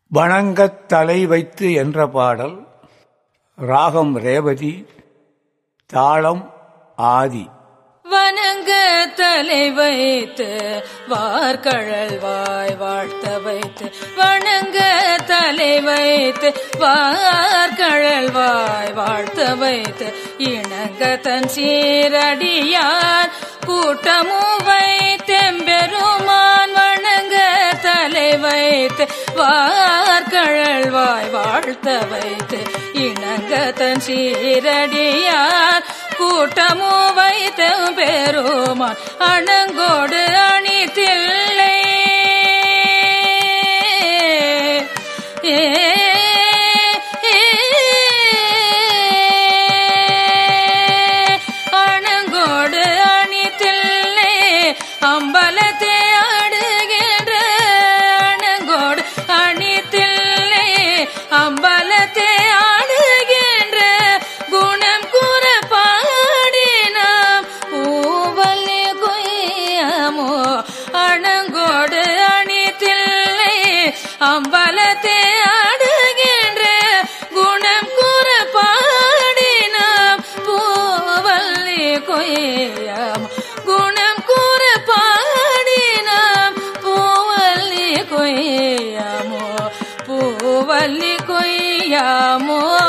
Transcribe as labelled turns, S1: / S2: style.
S1: வணங்கத் தலை வைத்து என்ற பாடல் ராகம் ரேவதி தாளம் ஆதி
S2: வணங்க தலை வைத்து வார்கழல் வாய் வாழ்த்த வைத்து வணங்க தலை வைத்து வார்கழல் வாய் வாழ்த்த வைத்து இணங்க தன் சீரடியார் கூட்டமும் வைத்தெம்பெருமான் வணங்க தலை வைத்து வார்கழல் வாய் வாழ்த்த வைத்து இணங்க தன் சீரடியார் கூட்டமோ வைத்த பெருமான் அணங்கோடு அணித்தில்லை ஏ அணங்கோடு அணித்தில்லை அம்பலத்தை ஆடுகின்ற அணங்கோடு அணித்தில்லை அம்பலத்தை ஆடுகின்ற குணம் கூற பாடினாம் பூவல்லி கொய்யாமோ அணங்கோடு அணித்தில்லை அம்பலத்தை ஆடுகின்ற குணம் கூற பாடினாம் பூவல்லி கொய்யாமோ குணம் கூற பாடினாம் பூவல்லி கொய்யாமோ பூவல்லி கொய்யாமோ